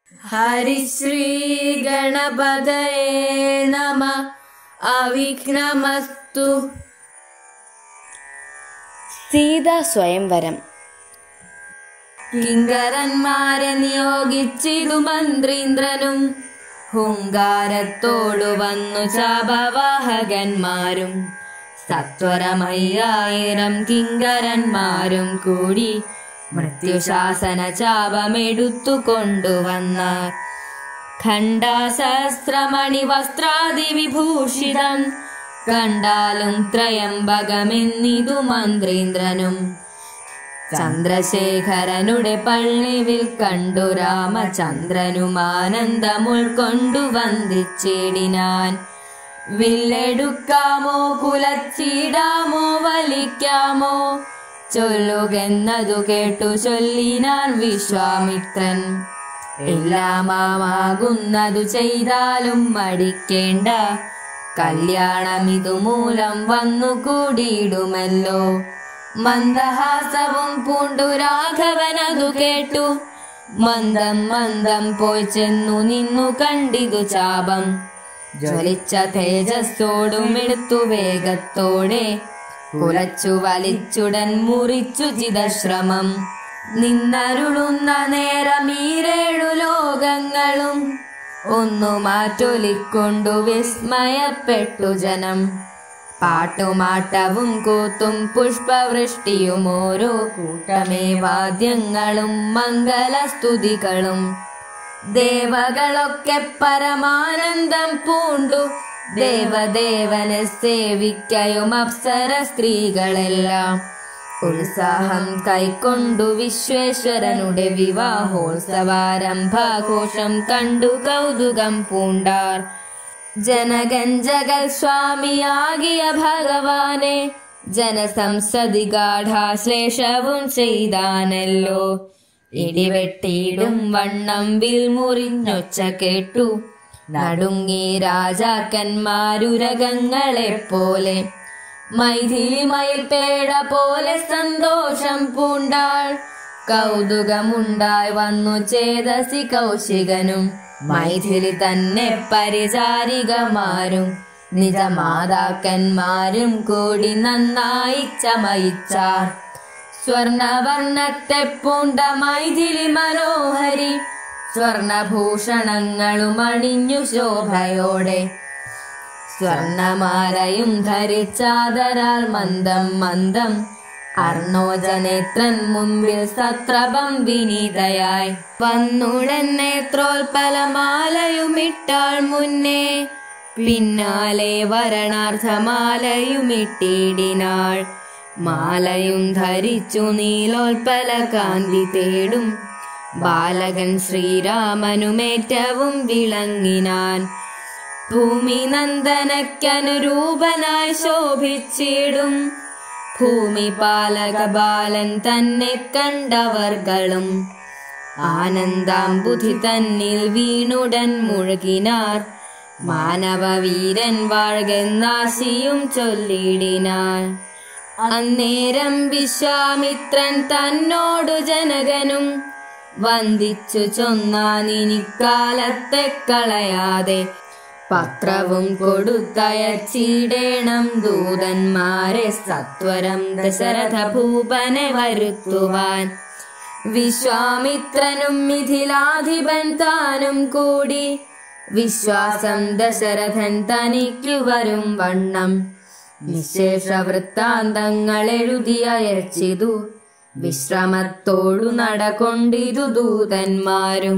ഹരിശ്രീ ഗണപതയേ നമ അവിഘ്നമസ്തു സീതാ സ്വയംവരം കിങ്കരന്മാരെ നിയോഗിച്ചിടു മന്ത്രീന്ദ്രനും ഹുങ്കാരത്തോടു വന്നു ശാപവാഹകന്മാരും സത്വരമയ്യായിരം കിങ്കരന്മാരും കൂടി മൃത്യുശാസന ചാപമെടുത്തു കൊണ്ടുവന്നാർ ഖണ്ഡാസഹസ്രമണി വസ്ത്രാദി വിഭൂഷിതം കണ്ടാലും ത്രയംബകമെന്നിതു മന്ത്രീന്ദ്രനും ചന്ദ്രശേഖരനുടെ പള്ളിവിൽ കണ്ടു രാമചന്ദ്രനും ആനന്ദം ഉൾക്കൊണ്ടു വന്ദിച്ചിടിനാൻ വില്ലെടുക്കാമോ കുലച്ചിടാമോ വലിക്കാമോ ചൊല്ലുകെന്നതു കേട്ടു ചൊല്ലിനാൻ വിശ്വാമിത്രൻ എല്ലാമാകുന്നതു ചെയ്താലും മടിക്കേണ്ട കല്യാണം ഇതുമൂലം വന്നു കൂടിയിടുമല്ലോ മന്ദഹാസവും പൂണ്ടു രാഘവനതു കേട്ടു മന്ദം മന്ദം പോയി ചെന്നു നിന്നു കണ്ടിതു ചാപം ജ്വലിച്ച തേജസ്സോടും എടുത്തു വേഗത്തോടെ കുലച്ചു വലിച്ചുടൻ മുറിച്ചു ചിതശ്രമം നിന്നരുളുന്ന നേരം ഈരേഴു ലോകങ്ങളും ഒന്നു മാറ്റൊലിക്കൊണ്ടു വിസ്മയപ്പെട്ടു ജനം പാട്ടുമാട്ടവും കൂത്തും പുഷ്പവൃഷ്ടിയും ഓരോ കൂട്ടമേ വാദ്യങ്ങളും മംഗലസ്തുതികളും ദേവകളൊക്കെ പരമാനന്ദം പൂണ്ടു ദേവദേവനെ സേവിക്കയും അപ്സര സ്ത്രീകളെല്ലാം ഉത്സാഹം കൈക്കൊണ്ടു വിശ്വേശ്വരനുടെ വിവാഹോത്സവാരംഭാഘോഷം കണ്ടു കൗതുകം പൂണ്ടാർ ജനകൻ ജഗൽ സ്വാമിയാകിയ ഭഗവാനെ ജനസംസതി ഗാഠാശ്ലേഷവും ചെയ്താനല്ലോ ഇടിവെട്ടിയിടും വണ്ണം വിൽ മുറിഞ്ഞൊച്ച കേട്ടു നടുങ്ങി രാജാക്കന്മാരുരകങ്ങളെ പോലെ മൈഥിലി മയിൽപേട പോലെ സന്തോഷം പൂണ്ടാൾ കൗതുകമുണ്ടായി വന്നു ചേതസി കൗശികനും മൈഥിലി തന്നെ പരിചാരികമാരും നിജമാതാക്കന്മാരും കൂടി നന്നായി ചമയിച്ചാർ സ്വർണവർണ്ണത്തെ പൂണ്ട മൈഥിലി മനോഹരി സ്വർണഭൂഷണങ്ങളും അണിഞ്ഞു ശോഭയോടെ സ്വർണമാലയും ധരിച്ചാദരാൽ മന്ദം മന്ദം അർണോജനേത്രൻ മുമ്പിൽ സത്രപം വിനീതയായി വന്നുടൻ നേത്രോൽപലമാലയുമിട്ടാൾ മുന്നേ പിന്നാലെ വരണാർത്ഥമാലയുമിട്ടിടിനാൾ മാലയും ധരിച്ചു നീലോൽപല കാന്തി തേടും ബാലകൻ ശ്രീരാമനുമേറ്റവും വിളങ്ങിനാൻ ഭൂമി നന്ദനക്കനുരൂപനായി ശോഭിച്ചിടും ഭൂമി പാലക ബാലൻ തന്നെ കണ്ടവർകളും ആനന്ദാംബുധി തന്നിൽ വീണുടൻ മുഴുകിനാർ മാനവവീരൻ വാഴ്കെന്നാശിയും ചൊല്ലിടിനാൻ അന്നേരം വിശ്വാമിത്രൻ തന്നോടു ജനകനും വന്ദിച്ചു ചൊന്നാനിനിക്കാലത്തെ കളയാതെ പത്രവും കൊടുത്തയച്ചിടേണം ദൂതന്മാരെ സത്വരം ദശരഥ ഭൂപനെ വരുത്തുവാൻ വിശ്വാമിത്രനും മിഥിലാധിപൻ താനും കൂടി വിശ്വാസം ദശരഥൻ തനിക്കു വരും വണ്ണം വിശേഷ വൃത്താന്തങ്ങൾ എഴുതി അയച്ചിതു വിശ്രമത്തോടു നടകൊണ്ടിതു ദൂതന്മാരും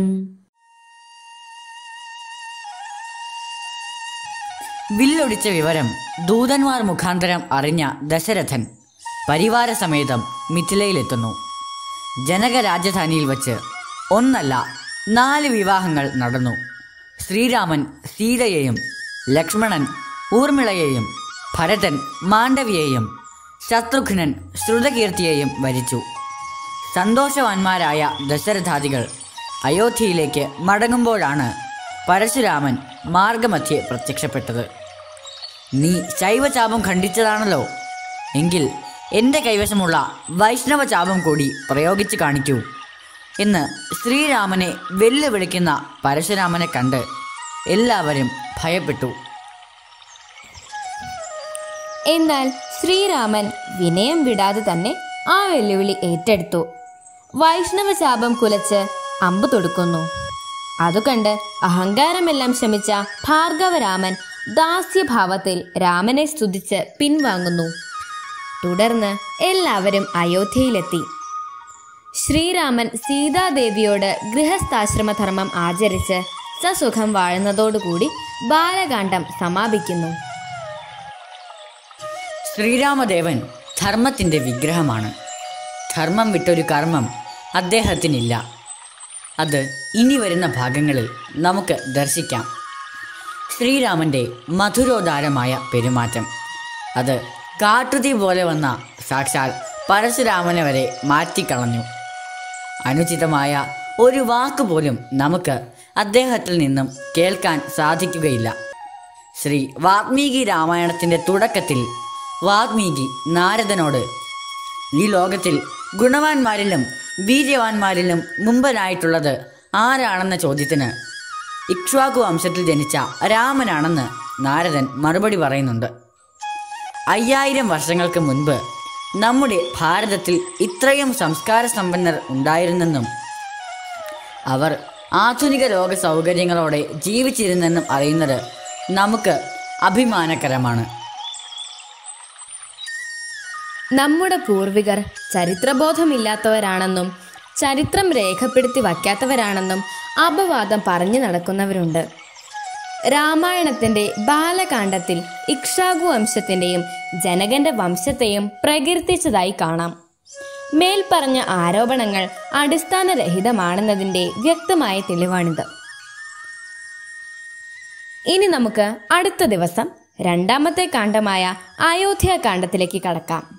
വില്ലൊടിച്ച വിവരം ദൂതന്മാർ മുഖാന്തരം അറിഞ്ഞ ദശരഥൻ പരിവാരസമേതം മിഥിലയിലെത്തുന്നു ജനക രാജധാനിയിൽ വച്ച് ഒന്നല്ല നാല് വിവാഹങ്ങൾ നടന്നു ശ്രീരാമൻ സീതയെയും ലക്ഷ്മണൻ ഊർമിളയെയും ഭരതൻ മാണ്ഡവിയെയും ശത്രുഘ്നൻ ശ്രുതകീർത്തിയെയും വരിച്ചു സന്തോഷവാന്മാരായ ദശരഥാദികൾ അയോധ്യയിലേക്ക് മടങ്ങുമ്പോഴാണ് പരശുരാമൻ മാർഗമധ്യേ പ്രത്യക്ഷപ്പെട്ടത് നീ ശൈവചാപം ഖണ്ഡിച്ചതാണല്ലോ എങ്കിൽ എൻ്റെ കൈവശമുള്ള വൈഷ്ണവ ചാപം കൂടി പ്രയോഗിച്ച് കാണിക്കൂ എന്ന് ശ്രീരാമനെ വെല്ലുവിളിക്കുന്ന പരശുരാമനെ കണ്ട് എല്ലാവരും ഭയപ്പെട്ടു എന്നാൽ ശ്രീരാമൻ വിനയം വിടാതെ തന്നെ ആ വെല്ലുവിളി ഏറ്റെടുത്തു വൈഷ്ണവ ശാപം കുലച്ച് അമ്പ് തൊടുക്കുന്നു അതുകണ്ട് അഹങ്കാരമെല്ലാം ശമിച്ച ഭാർഗവരാമൻ ദാസ്യഭാവത്തിൽ രാമനെ സ്തുതിച്ച് പിൻവാങ്ങുന്നു തുടർന്ന് എല്ലാവരും അയോധ്യയിലെത്തി ശ്രീരാമൻ സീതാദേവിയോട് ഗൃഹസ്ഥാശ്രമധർമ്മം ആചരിച്ച് സസുഖം വാഴുന്നതോടുകൂടി ബാലകാന്ഡം സമാപിക്കുന്നു ശ്രീരാമദേവൻ ധർമ്മത്തിൻ്റെ വിഗ്രഹമാണ് ധർമ്മം വിട്ടൊരു കർമ്മം അദ്ദേഹത്തിനില്ല അത് ഇനി വരുന്ന ഭാഗങ്ങളിൽ നമുക്ക് ദർശിക്കാം ശ്രീരാമൻ്റെ മധുരോദാരമായ പെരുമാറ്റം അത് കാട്ടുതീ പോലെ വന്ന സാക്ഷാൽ പരശുരാമനെ വരെ മാറ്റിക്കളഞ്ഞു അനുചിതമായ ഒരു വാക്ക് പോലും നമുക്ക് അദ്ദേഹത്തിൽ നിന്നും കേൾക്കാൻ സാധിക്കുകയില്ല ശ്രീ വാൽമീകി രാമായണത്തിൻ്റെ തുടക്കത്തിൽ വാൽമീകി നാരദനോട് ഈ ലോകത്തിൽ ഗുണവാന്മാരിലും വീര്യവാന്മാരിലും മുമ്പനായിട്ടുള്ളത് ആരാണെന്ന ചോദ്യത്തിന് ഇക്ഷ്വാകു വംശത്തിൽ ജനിച്ച രാമനാണെന്ന് നാരദൻ മറുപടി പറയുന്നുണ്ട് അയ്യായിരം വർഷങ്ങൾക്ക് മുൻപ് നമ്മുടെ ഭാരതത്തിൽ ഇത്രയും സംസ്കാര സമ്പന്നർ ഉണ്ടായിരുന്നെന്നും അവർ ആധുനിക ലോക സൗകര്യങ്ങളോടെ ജീവിച്ചിരുന്നെന്നും അറിയുന്നത് നമുക്ക് അഭിമാനകരമാണ് നമ്മുടെ പൂർവികർ ചരിത്രബോധമില്ലാത്തവരാണെന്നും ചരിത്രം രേഖപ്പെടുത്തി വയ്ക്കാത്തവരാണെന്നും അപവാദം പറഞ്ഞു നടക്കുന്നവരുണ്ട് രാമായണത്തിന്റെ ബാലകാണ്ഡത്തിൽ ഇക്ഷാകു വംശത്തിന്റെയും ജനകന്റെ വംശത്തെയും പ്രകീർത്തിച്ചതായി കാണാം മേൽപ്പറഞ്ഞ ആരോപണങ്ങൾ അടിസ്ഥാനരഹിതമാണെന്നതിന്റെ വ്യക്തമായ തെളിവാണിത് ഇനി നമുക്ക് അടുത്ത ദിവസം രണ്ടാമത്തെ കാണ്ഡമായ അയോധ്യ കാണ്ഡത്തിലേക്ക് കടക്കാം